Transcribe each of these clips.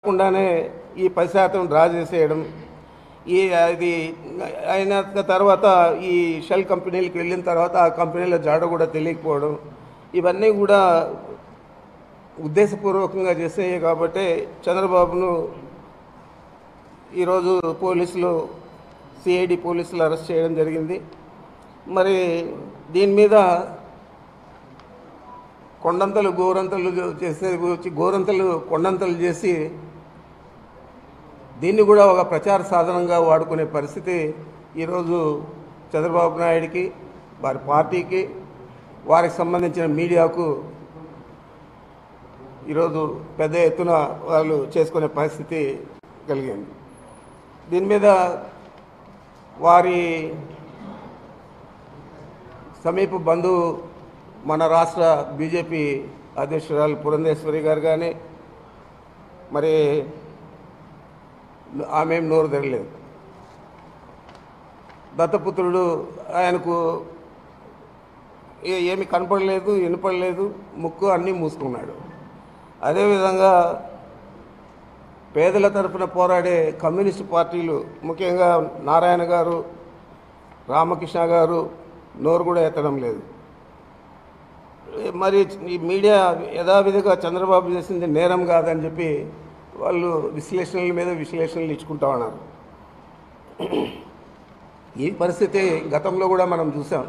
కాకుండానే ఈ పది శాతం డ్రా చేసేయడం ఈ అది అయిన తర్వాత ఈ షెల్ కంపెనీలకు వెళ్ళిన తర్వాత ఆ కంపెనీల జాడ కూడా తెలియకపోవడం ఇవన్నీ కూడా ఉద్దేశపూర్వకంగా చేసేవి కాబట్టి చంద్రబాబును ఈరోజు పోలీసులు సిఐడి పోలీసులు అరెస్ట్ చేయడం జరిగింది మరి దీని మీద కొండంతలు గోరంతలు చేసే వచ్చి గోరంతలు కొండంతలు చేసి దీన్ని కూడా ఒక ప్రచార సాధనంగా వాడుకునే పరిస్థితి ఈరోజు చంద్రబాబు నాయుడికి వారి పార్టీకి వారికి సంబంధించిన మీడియాకు ఈరోజు పెద్ద ఎత్తున వాళ్ళు చేసుకునే పరిస్థితి కలిగింది దీని మీద వారి సమీప బంధువు మన రాష్ట్ర బీజేపీ అధ్యక్షురాలు పురంధేశ్వరి గారు కానీ మరి ఆమె ఏం నోరు తెరలేదు దత్తపుత్రుడు ఆయనకు ఏ- ఏమి కనపడలేదు వినపడలేదు ముక్కు అన్నీ మూసుకున్నాడు అదేవిధంగా పేదల తరఫున పోరాడే కమ్యూనిస్ట్ పార్టీలు ముఖ్యంగా నారాయణ గారు రామకృష్ణ గారు నోరు కూడా ఎత్తడం లేదు మరి ఈ మీడియా యథావిధిగా చంద్రబాబు చేసింది నేరం కాదని చెప్పి వాళ్ళు విశ్లేషణల మీద విశ్లేషణలు ఇచ్చుకుంటా ఉన్నారు ఈ పరిస్థితి గతంలో కూడా మనం చూసాం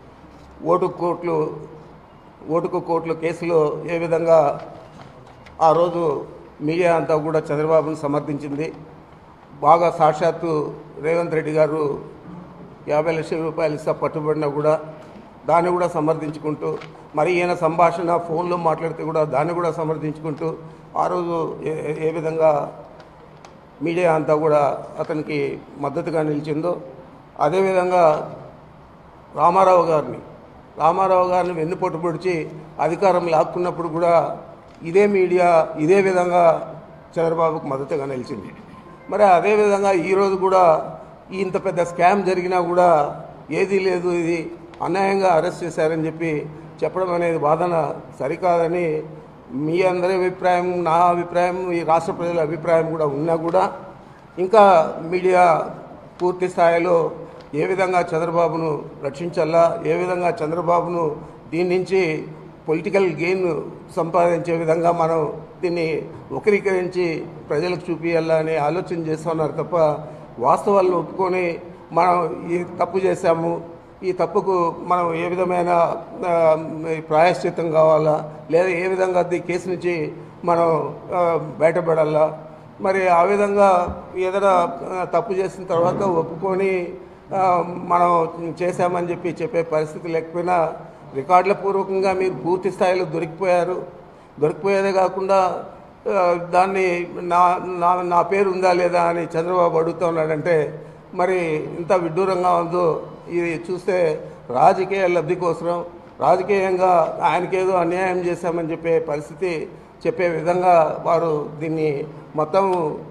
ఓటు కోట్లు ఓటుకు కోట్లు కేసులో ఏ విధంగా ఆ రోజు మీడియా అంతా కూడా చంద్రబాబును సమర్థించింది బాగా సాక్షాత్తు రేవంత్ రెడ్డి గారు యాభై లక్షల రూపాయలు ఇస్తా పట్టుబడినా కూడా దాన్ని కూడా సమర్థించుకుంటూ మరి ఈయన సంభాషణ ఫోన్లో మాట్లాడితే కూడా దాన్ని కూడా సమర్థించుకుంటూ ఆ రోజు ఏ ఏ విధంగా మీడియా అంతా కూడా అతనికి మద్దతుగా నిలిచిందో అదేవిధంగా రామారావు గారిని రామారావు గారిని వెన్నుపోటు పొడిచి అధికారం లాక్కున్నప్పుడు కూడా ఇదే మీడియా ఇదే విధంగా చంద్రబాబుకు మద్దతుగా నిలిచింది మరి అదేవిధంగా ఈరోజు కూడా ఈ ఇంత పెద్ద స్కామ్ జరిగినా కూడా ఏదీ లేదు ఇది అన్యాయంగా అరెస్ట్ చేశారని చెప్పి చెప్పడం అనేది వాదన సరికాదని మీ అందరి అభిప్రాయం నా అభిప్రాయం ఈ రాష్ట్ర ప్రజల అభిప్రాయం కూడా ఉన్నా కూడా ఇంకా మీడియా పూర్తి స్థాయిలో ఏ విధంగా చంద్రబాబును రక్షించాలా ఏ విధంగా చంద్రబాబును దీని నుంచి పొలిటికల్ గెయిన్ సంపాదించే విధంగా మనం దీన్ని వక్రీకరించి ప్రజలకు చూపించాలా అనే ఆలోచన చేస్తున్నారు తప్ప వాస్తవాలను ఒప్పుకొని మనం ఈ తప్పు చేశాము ఈ తప్పుకు మనం ఏ విధమైన ఆ, ప్రాయశ్చిత్తం కావాలా లేదా ఏ విధంగా ఈ కేసు నుంచి మనం ఆ, బయటపడాలా మరి ఆ విధంగా ఏదైనా ఆ, తప్పు చేసిన తర్వాత ఒప్పుకొని ఆ, మనం చేశామని చెప్పి చెప్పే పరిస్థితి లేకపోయినా రికార్డుల పూర్వకంగా మీరు పూర్తి స్థాయిలో దొరికిపోయారు దొరికిపోయేదే కాకుండా ఆ, దాన్ని నా నా నా పేరు ఉందా లేదా అని చంద్రబాబు అడుగుతూ ఉన్నాడంటే మరి ఇంత విడ్డూరంగా ఉందో ఇది చూస్తే రాజకీయ లబ్ధి కోసం రాజకీయంగా ఆయనకేదో అన్యాయం చేశామని చెప్పే పరిస్థితి చెప్పే విధంగా వారు దీన్ని మొత్తం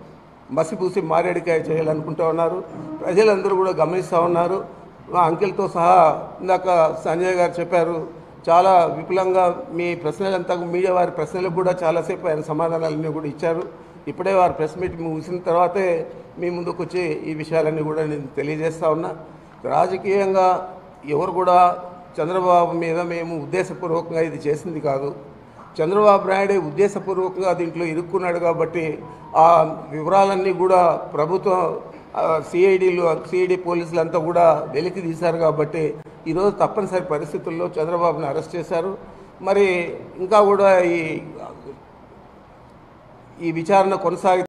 మసిపూసి మారేడికాయ చేయాలనుకుంటూ ఉన్నారు ప్రజలందరూ కూడా గమనిస్తూ ఉన్నారు మా అంకెల్తో సహా ఇందాక సంజయ్ గారు చెప్పారు చాలా విపులంగా మీ ప్రశ్నలంతా మీడియా వారి ప్రశ్నలకు కూడా చాలాసేపు ఆయన సమాధానాలన్నీ కూడా ఇచ్చారు ఇప్పుడే వారి ప్రెస్ మీట్ ముగిసిన తర్వాతే మీ ముందుకు వచ్చి ఈ విషయాలన్నీ కూడా నేను తెలియజేస్తా ఉన్నా రాజకీయంగా ఎవరు కూడా చంద్రబాబు మీద మేము ఉద్దేశపూర్వకంగా ఇది చేసింది కాదు చంద్రబాబు నాయుడే ఉద్దేశపూర్వకంగా దీంట్లో ఇరుక్కున్నాడు కాబట్టి ఆ వివరాలన్నీ కూడా ప్రభుత్వం సిఐడిలు సిఐడి పోలీసులు అంతా కూడా వెలికి తీశారు కాబట్టి ఈరోజు తప్పనిసరి పరిస్థితుల్లో చంద్రబాబును అరెస్ట్ చేశారు మరి ఇంకా కూడా ఈ ఈ విచారణ కొనసాగి